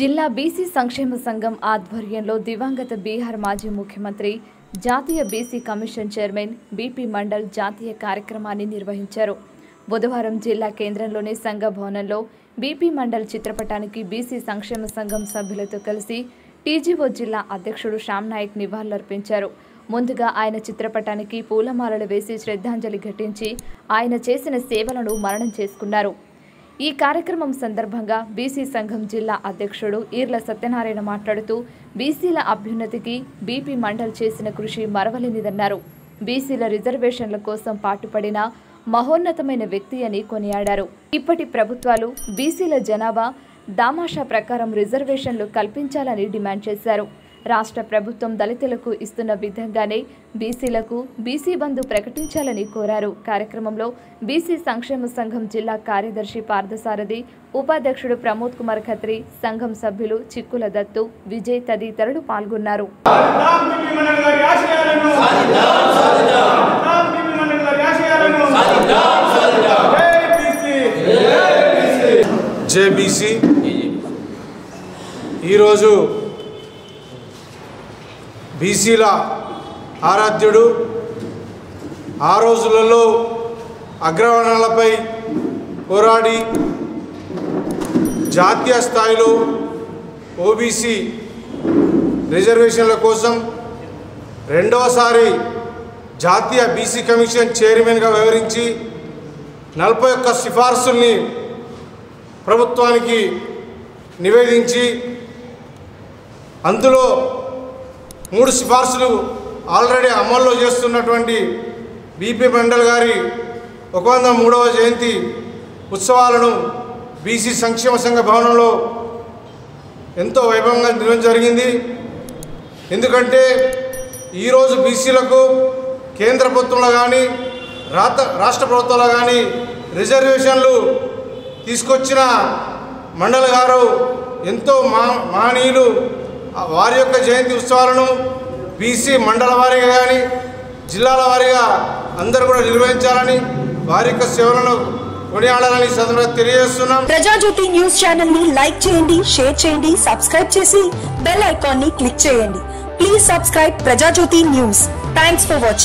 జిల్లా బీసీ సంక్షేమ సంఘం ఆధ్వర్యంలో దివంగత బీహార్ మాజీ ముఖ్యమంత్రి జాతీయ BC commission chairman BP Mandal జాతీయ కార్యక్రమాన్ని నిర్వహించారు బుధవారం జిల్లా కేంద్రంలోని సంఘ భవనంలో బీపీ మండల్ చిత్రపటానికి బీసీ సంక్షేమ సంఘం సభ్యులతో కలిసి టీజీఓ జిల్లా అధ్యక్షుడు శ్యామ్ నాయక్ నివాళులర్పించారు ముందుగా ఆయన చిత్రపటానికి పూలమాలలు వేసి శ్రద్ధాంజలి ఘటించి ఆయన చేసిన సేవలను మరణం చేసుకున్నారు ఈ కార్యక్రమం సందర్భంగా బీసీ సంఘం జిల్లా అధ్యక్షుడు ఈర్ల సత్యనారాయణ మాట్లాడుతూ బీసీల అభ్యున్నతికి బీపీ మండల్ చేసిన కృషి మరవలేనిదన్నారు బీసీల రిజర్వేషన్ల కోసం పాటుపడిన మహోన్నతమైన వ్యక్తి అని కొనియాడారు ఇప్పటి ప్రభుత్వాలు బీసీల జనాభా దామాషా ప్రకారం రిజర్వేషన్లు కల్పించాలని డిమాండ్ చేశారు రాష్ట్ర ప్రభుత్వం దళితులకు ఇస్తున్న విధంగానే బీసీలకు బీసీ బంధు ప్రకటించాలని కోరారు కార్యక్రమంలో బీసీ సంక్షేమ సంఘం జిల్లా కార్యదర్శి పార్థసారథి ఉపాధ్యక్షుడు ప్రమోద్ కుమార్ ఖత్రి సంఘం సభ్యులు చిక్కుల దత్తు విజయ్ తదితరులు పాల్గొన్నారు రామ్ పిపి మండల్ గారి ఆశయాలను రామ్ పిపి మండల్ గారి ఆశయాలను జై బీసీ జేబీసీ ఈరోజు బీసీల ఆరాధ్యుడు ఆ రోజులలో అగ్రవర్ణాలపై పోరాడి జాతీయ స్థాయిలో ఓబీసీ రిజర్వేషన్ల కోసం రెండవసారి జాతీయ బీసీ కమిషన్ చైర్మన్గా వ్యవహరించి నలభై ఒక్క సిఫార్సుల్ని ప్రభుత్వానికి నివేదించి అందులో మూడు సిఫార్సులు ఆల్రెడీ అమల్లో చేస్తున్నటువంటి బీపీ మండల్ గారి ఒక వంద మూడవ జయంతి ఉత్సవాలను బీసీ సంక్షేమ సంఘ భవనంలో ఎంతో వైభవంగా నిర్వహించడం జరిగింది ఎందుకంటే ఈరోజు బీసీలకు కేంద్ర ప్రభుత్వంలో కానీ రాత రాష్ట్ర ప్రభుత్వంలో కానీ రిజర్వేషన్లు తీసుకొచ్చిన మండలి గారు ఎంతో మా మానీయులు ఆ వారి యొక్క జయంతి ఉత్సవాలను బీసీ మండల వారీగా కానీ జిల్లాల వారీగా అందరూ కూడా నిర్వహించాలని వారి యొక్క సేవలను కొనియాడాలని ఈ సందర్భంగా తెలియజేస్తున్నాం ప్రజాజ్యోతి న్యూస్ ఛానల్ ని లైక్ చేయండి షేర్ చేయండి సబ్స్క్రైబ్ చేసి బెల్ ఐకాన్ ని క్లిక్ చేయండి please subscribe Prajajyothi news thanks for watching